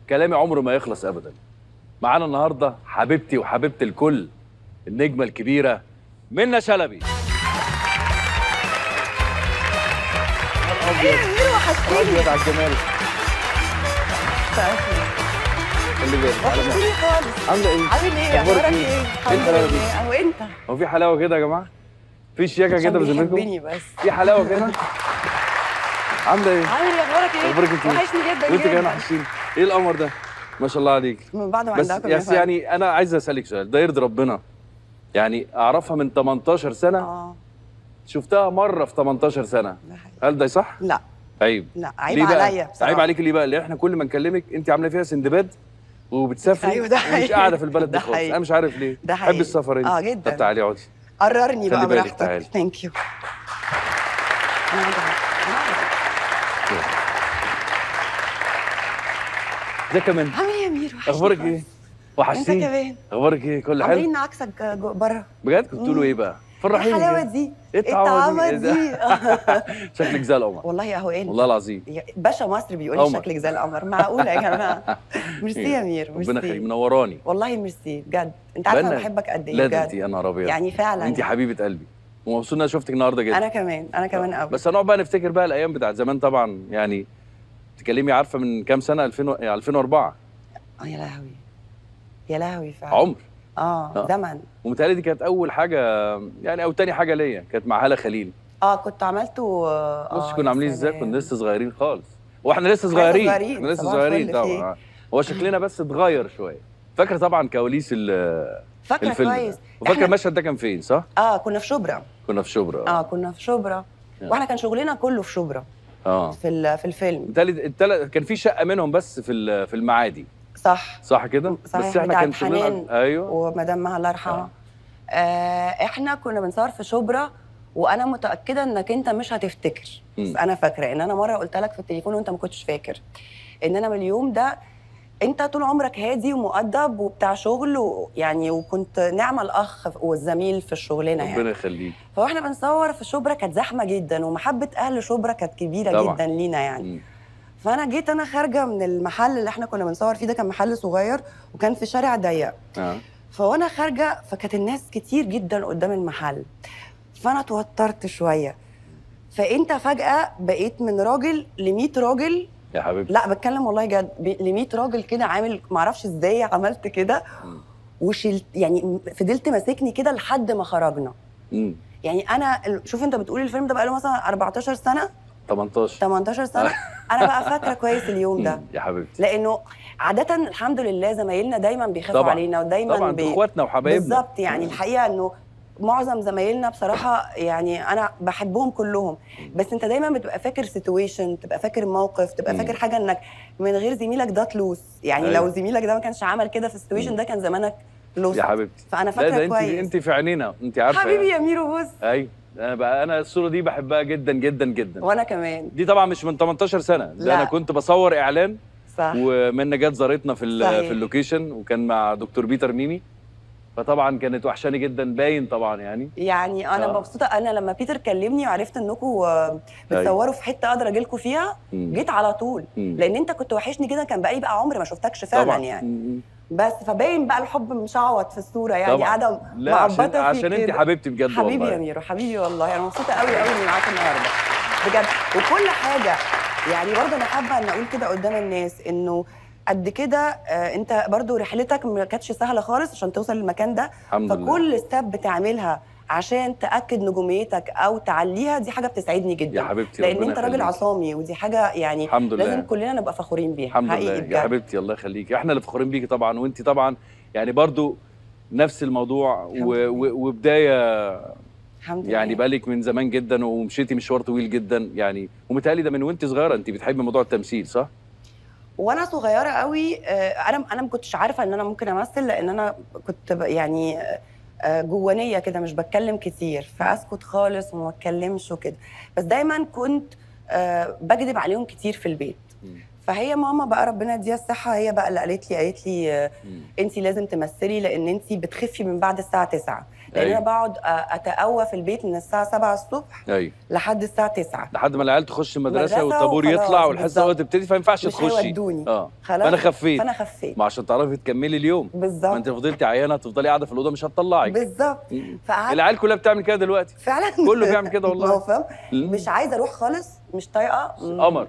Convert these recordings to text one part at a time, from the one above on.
كلامي عمره ما يخلص ابدا معانا النهارده حبيبتي وحبيبه الكل النجمه الكبيره منى شلبي ايه يا ميرو وحشتني ابيض على الجمال خلي بالك على مهلك. وحشتني خالص عامله ايه؟ عامل ايه أخبارك اخبارك إيه؟ ايه إيه الحمد الحلاوة دي؟ لله اهو انت هو في حلاوه كده يا جماعه؟ في شياكه عشان كده بذمتكم؟ بيحبني بس في حلاوه كده؟ عامله ايه؟ عامل ايه اخبارك ايه اخبارك انت إيه؟ وحشني جدا وانت كمان جدا وحشتيني ايه القمر ده؟ ما شاء الله عليك من بعد ما بس عندكم يا بس فندم. يعني انا عايز اسالك سؤال ده يرضي ربنا يعني اعرفها من 18 سنه اه شفتها مره في 18 سنه ده حقيقي. هل ده صح؟ لا عيب لا عيب ليه بقى؟ عليا بصراحه عيب عليك ليه بقى؟ لان احنا كل ما نكلمك انت عامله فيها سندباد وبتسافري أيوة ده ومش حقيقي. قاعده في البلد دي ده خالص حقيقي. انا مش عارف ليه ده بحب حقيقي. السفر انت آه، جدا. طب تعالي اقعدي قررني خلي بقى بالك، براحتك تعالي. ثانك يو انا عايزة أنا عايزة. ازيك يا منى؟ عامل ايه يا ميرو وحشني اخبارك خالص. ايه؟ وحشتيني انت كمان اخبارك ايه؟ كل حلو؟ عاملين عكسك جو- بره بجد كنت بتقولوا ايه بقى؟ ايه فرحيني الحلاوه كده. دي ايه الطعامه الطعامه دي؟ دي شكلك زي القمر والله اهو انت والله العظيم يا- باشا مصر بيقول قمر. لي شكلك زي القمر معقوله يا جماعه ميرسي يا مير ربنا يخليك ميرسي منوراني والله ميرسي بجد انت عارفه انا بقالنا- بحبك قد لا ايه ده انت بجد يا نهار ابيض يعني فعلا انت حبيبه قلبي ومبسوط ان انا شفتك النهارده جدا انا كمان انا كمان قوي بس هنقعد بقى نفتكر بقى الايام بتاعت زمان طبعا يعني تكلمي عارفه من كام سنه 2000 و- 2004 اه يا لهوي يا لهوي فعلا عمر اه آه. زمن ومتهيألي دي كانت اول حاجه يعني او تاني حاجه ليا كانت مع هاله خليل اه كنت عملته اه بص آه، كنا يا عاملين ازاي سلام. كنا لسه صغيرين خالص واحنا لسه إحنا صغيرين صغيرين، احنا لسه صباح صغيرين الفل طبعا فيك. آه. هو شكلنا بس اتغير شويه فاكره طبعا كواليس ال- فاكره الفيلم كويس ده وفاكره إحنا- المشهد ده كان فين صح اه كنا في شبرا كنا في شبرا اه كنا في شبرا آه. واحنا كان شغلنا كله في شبرا اه في ال- في الفيلم بالتالي التل... كان في شقه منهم بس في ال- في المعادي صح صح كده صحيح، بس احنا بتاعت كان شغلنا حنان. ايوه ومدام مها الله يرحمها آه احنا كنا بنصور في شبرا وانا متاكده انك انت مش هتفتكر مم. بس انا فاكره ان انا مره قلت لك في التليفون وانت ما كنتش فاكر ان انا من اليوم ده انت طول عمرك هادي ومؤدب وبتاع شغل ويعني وكنت نعمه الاخ والزميل في الشغلانه يعني ربنا يخليك فاحنا بنصور في شبرا كانت زحمه جدا ومحبه اهل شبرا كانت كبيره طبعاً. جدا لينا يعني مم. فانا جيت انا خارجه من المحل اللي احنا كنا بنصور فيه ده كان محل صغير وكان في شارع ضيق اه فوانا خارجه فكانت الناس كتير جدا قدام المحل فانا اتوترت شويه فانت فجاه بقيت من راجل ل 100 راجل يا حبيبتي لا بتكلم والله جد ل 100 راجل كده عامل معرفش ازاي عملت كده مم. وشلت يعني فضلت ماسكني كده لحد ما خرجنا مم. يعني انا شوف انت بتقول الفيلم ده بقاله مثلا 14 سنه 18 18 سنه انا بقى فاكره كويس اليوم ده مم. يا حبيبتي لانه عاده الحمد لله زمايلنا دايما بيخافوا طبعاً. علينا ودايما طبعا انتوا اخواتنا وحبايبنا بالظبط يعني الحقيقه انه معظم زمايلنا بصراحه يعني انا بحبهم كلهم بس انت دايما بتبقى فاكر سيتويشن تبقى فاكر موقف تبقى مم. فاكر حاجه انك من غير زميلك ده تلوس يعني أيوة. لو زميلك ده ما كانش عمل كده في السيتويشن ده كان زمانك لوس يا حبيبتي فانا لا فاكره ده انت كويس انت في عينينا انت عارفه حبيبي يا ميرو بص ايوه انا بقى انا الصوره دي بحبها جدا جدا جدا وانا كمان دي طبعا مش من 18 سنه ده لا. انا كنت بصور اعلان صح ومنى جت زارتنا في ال- صحيح. في اللوكيشن وكان مع دكتور بيتر ميمي فطبعا كانت وحشاني جدا باين طبعا يعني يعني انا آه. مبسوطه انا لما بيتر كلمني وعرفت انكم بتصوروا في حته اقدر اجي لكم فيها مم. جيت على طول مم. لان انت كنت وحشني جدا كان بقالي بقى عمري ما شفتكش فعلا طبعا يعني مم. بس فباين بقى الحب مشعوط في الصوره يعني طبعاً. قاعده لا عشان معبطه فيك عشان انت كده. حبيبتي بجد حبيبي والله يا ميرو حبيبي والله انا مبسوطه قوي قوي اني معاك النهارده بجد وكل حاجه يعني برضه انا حابه ان اقول كده قدام الناس انه قد كده آه، انت برضه رحلتك ما كانتش سهله خالص عشان توصل للمكان ده الحمد لله فكل ستيب بتعملها عشان تاكد نجوميتك او تعليها دي حاجه بتسعدني جدا يا حبيبتي لان ربنا انت راجل يخليك. عصامي ودي حاجه يعني الحمد لله. لازم كلنا نبقى فخورين بيها الحمد حقيقي لله يا بجد. حبيبتي الله يخليكي احنا اللي فخورين بيكي طبعا وانت طبعا يعني برضو نفس الموضوع الحمد و... لله. و... وبدايه الحمد لله يعني بقالك من زمان جدا ومشيتي مشوار طويل جدا يعني ومتهيألي ده من وانت صغيره انت بتحبي موضوع التمثيل صح؟ وانا صغيره قوي آه، انا انا ما كنتش عارفه ان انا ممكن امثل لان انا كنت ب- يعني آه، جوانيه كده مش بتكلم كتير فاسكت خالص وما اتكلمش وكده بس دايما كنت آه، بكذب عليهم كتير في البيت مم. فهي ماما بقى ربنا يديها الصحه هي بقى اللي قالت لي قالت لي مم. انت لازم تمثلي لان انت بتخفي من بعد الساعه 9 لان أيوة. انا بقعد أ- اتقوى في البيت من الساعه 7 الصبح ايوه لحد الساعه 9 لحد ما العيال تخش المدرسه مدرسة والطابور وخلاص، يطلع والحصه بالظبط. اول تبتدي فما ينفعش مش تخشي هيودوني. اه خلاص فانا خفيت فانا خفيت ما عشان تعرفي تكملي اليوم ما بالظبط انت فضلتي عيانه تفضلي قاعده في الاوضه مش هتطلعك بالظبط مم. فقعدت العيال كلها بتعمل كده دلوقتي فعلا كله بيعمل كده والله. ما هو فاهم مم. مش عايزه اروح خالص مش طايقه مم. قمر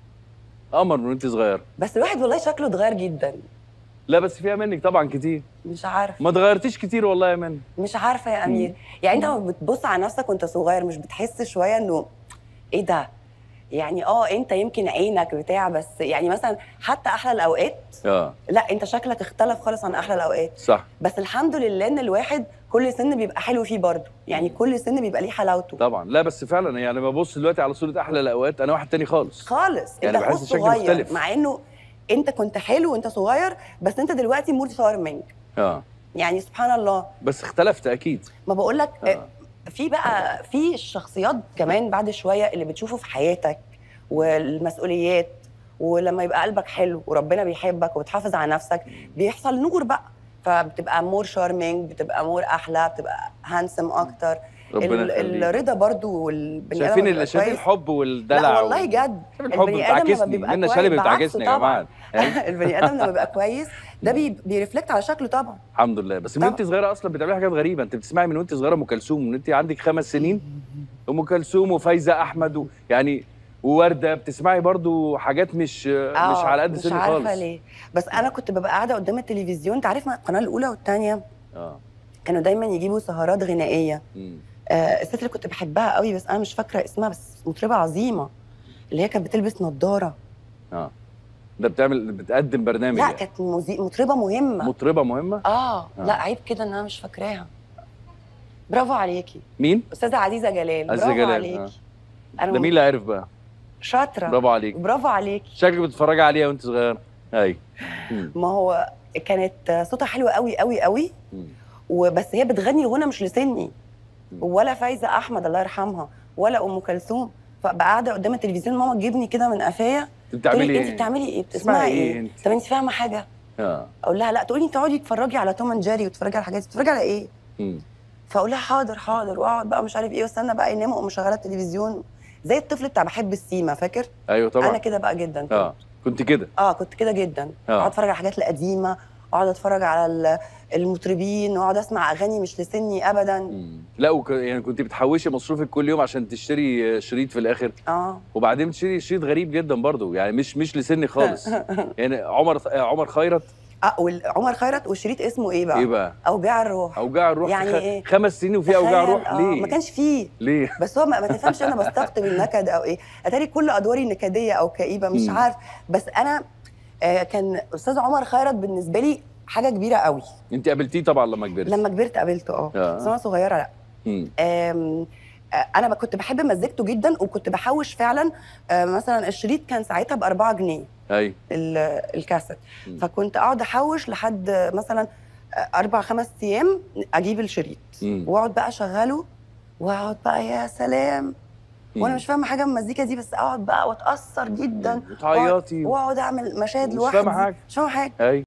قمر من وانت صغيره بس الواحد والله شكله اتغير جدا لا بس فيها منك طبعا كتير مش عارف ما اتغيرتيش كتير والله يا من مش عارفه يا امير يعني انت لما بتبص على نفسك وانت صغير مش بتحس شويه انه ايه ده يعني اه انت يمكن عينك بتاع بس يعني مثلا حتى احلى الاوقات اه لا انت شكلك اختلف خالص عن احلى الاوقات صح بس الحمد لله ان الواحد كل سن بيبقى حلو فيه برضه يعني كل سن بيبقى ليه حلاوته طبعا لا بس فعلا يعني ببص دلوقتي على صوره احلى الاوقات انا واحد تاني خالص خالص يعني انت بحس خد شكلي صغير مختلف. مع انه انت كنت حلو وانت صغير بس انت دلوقتي مود شارمنج اه يعني سبحان الله بس اختلفت اكيد ما بقول لك آه. في بقى في الشخصيات كمان بعد شويه اللي بتشوفه في حياتك والمسؤوليات ولما يبقى قلبك حلو وربنا بيحبك وبتحافظ على نفسك بيحصل نور بقى فبتبقى مور شارمينج بتبقى مور احلى بتبقى هانسم اكتر ربنا ال- يخليك الرضا برضو والبني آدم شايفين لما ال- بيبقى شايفين كويس- الحب والدلع لا والله وال- جد شايف الحب البني آدم لما بتعكسني بيبقى منى كويس- شلبي بعكسه بتعكسني يا طبعاً. جماعه البني ادم لما بيبقى كويس ده بي بيرفلكت على شكله طبعا الحمد لله بس من طبعا. وانت صغيره اصلا بتعملي حاجات غريبه انت بتسمعي من وانت صغيره ام كلثوم من انت عندك خمس سنين ام كلثوم وفايزه احمد و... يعني وورده بتسمعي برضو حاجات مش مش آه، على قد مش سنك عارفه خالص ليه بس انا كنت ببقى قاعده قدام التلفزيون انت عارف ما القناه الاولى والثانيه اه كانوا دايما يجيبوا سهرات غنائيه مم. آه الست اللي كنت بحبها قوي بس انا مش فاكره اسمها بس مطربه عظيمه اللي هي كانت بتلبس نظاره اه ده بتعمل بتقدم برنامج لا يعني. كانت موزي... مطربه مهمه مطربه مهمه اه آه. لا عيب كده ان انا مش فاكراها برافو عليكي مين استاذه عزيزه جلال عزيزة برافو جلال، عليكي آه. انا ده مين اللي عارف بقى شاطره برافو عليك برافو عليكي شكلك بتتفرجي عليها وانت صغيره ايوه مم. ما هو كانت صوتها حلو قوي قوي قوي مم. وبس هي بتغني غنى مش لسني مم. ولا فايزه احمد الله يرحمها ولا ام كلثوم فبقى قاعده قدام التلفزيون ماما تجيبني كده من قفايا انت تقول بتعملي لي ايه انت بتعملي ايه تسمعي بتسمعي إيه ايه انت؟ طب انت فاهمه حاجه اه اقول لها لا تقولي انت اقعدي اتفرجي على توم اند جيري وتتفرجي على حاجات تتفرجي على ايه مم. فاقول لها حاضر حاضر واقعد بقى مش عارف ايه واستنى بقى ينام واقوم مشغله التلفزيون زي الطفل بتاع بحب السيما فاكر ايوه طبعا انا كده بقى جدا كنت. اه كنت كده اه كنت كده جدا آه. اقعد اتفرج على الحاجات القديمه اقعد اتفرج على ال- المطربين واقعد اسمع اغاني مش لسني ابدا مم. لا وك... يعني كنت بتحوشي مصروفك كل يوم عشان تشتري شريط في الاخر اه وبعدين تشتري شريط غريب جدا برضو يعني مش مش لسني خالص يعني عمر عمر خيرت اه وعمر خيرت والشريط اسمه ايه بقى؟ ايه بقى اوجاع الروح اوجاع الروح يعني خ... إيه؟ خمس سنين وفي اوجاع تخيل، روح آه، ليه ما كانش فيه ليه بس هو ما, ما تفهمش انا بستقطب النكد او ايه اتاري كل ادواري نكديه او كئيبه مش مم. عارف بس انا آه كان استاذ عمر خيرت بالنسبه لي حاجه كبيره قوي انت قابلتيه طبعا لما كبرت لما كبرت قابلته اه آه. بس انا صغيره لا مم. آم، آه، انا ب- كنت بحب مزيكته جدا وكنت بحوش فعلا آه، مثلا الشريط كان ساعتها ب 4 جنيه ايوه ال- الكاسيت مم. فكنت اقعد احوش لحد آه، مثلا آه، اربع خمس ايام اجيب الشريط مم. واقعد بقى اشغله واقعد بقى يا سلام وانا مم. مش فاهمه حاجه من المزيكا دي بس اقعد بقى واتاثر جدا وتعيطي واقعد اعمل مشاهد مش لوحدي فاهمة حاجة. مش فاهمه حاجه ايوه